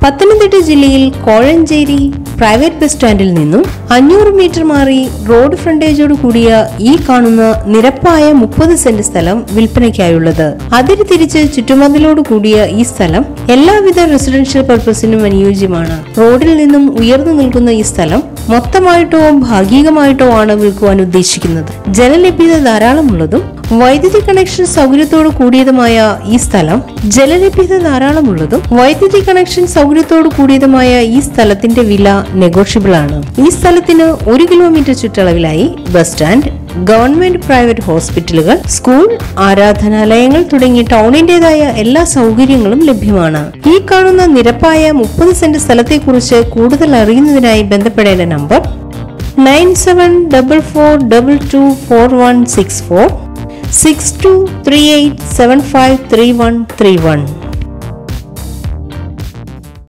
പത്തനംതിട്ട ജില്ലയിൽ Kozhencherry private bus സ്റ്റാൻഡിൽ നിന്നും അഞ്ഞൂറ് മീറ്റർ മാറി റോഡ് ഫ്രണ്ടേജോട് കൂടിയ ഈ കാണുന്ന നിരപ്പായ മുപ്പത് സെന്റ് സ്ഥലം വിൽപ്പനയ്ക്കായുള്ളത് അതിര് തിരിച്ച് ചുറ്റുമതിലോട് കൂടിയ ഈ സ്ഥലം എല്ലാവിധ റെസിഡൻഷ്യൽ പർപ്പസിനും അനുയോജ്യമാണ് റോഡിൽ നിന്നും ഉയർന്നു നിൽക്കുന്ന ഈ സ്ഥലം മൊത്തമായിട്ടോ ഭാഗികമായിട്ടോ ആണ് വിൽക്കുവാൻ ഉദ്ദേശിക്കുന്നത് ജലലഭ്യത ധാരാളമുള്ളതും വൈദ്യുതി കണക്ഷൻ സൗകര്യത്തോട് കൂടിയതുമായ ഈ സ്ഥലം ജലലഭ്യത ധാരാളമുള്ളതും വൈദ്യുതി കണക്ഷൻ സൗകര്യത്തോട് കൂടിയതുമായ ഈ സ്ഥലത്തിന്റെ വില നെഗോഷ്യബിൾ ആണ് ഈ സ്ഥലത്തിന് ഒരു കിലോമീറ്റർ ചുറ്റളവിലായി ബസ് സ്റ്റാൻഡ് ഗവൺമെന്റ് പ്രൈവറ്റ് ഹോസ്പിറ്റലുകൾ സ്കൂൾ ആരാധനാലയങ്ങൾ തുടങ്ങി ടൗണിന്റേതായ എല്ലാ സൗകര്യങ്ങളും ലഭ്യമാണ് ഈ കാണുന്ന നിരപ്പായ മുപ്പത് സെന്റ് സ്ഥലത്തെക്കുറിച്ച് കൂടുതൽ അറിയുന്നതിനായി ബന്ധപ്പെടേണ്ട number nine seven double four double two four one six four six two three eight seven five three one three one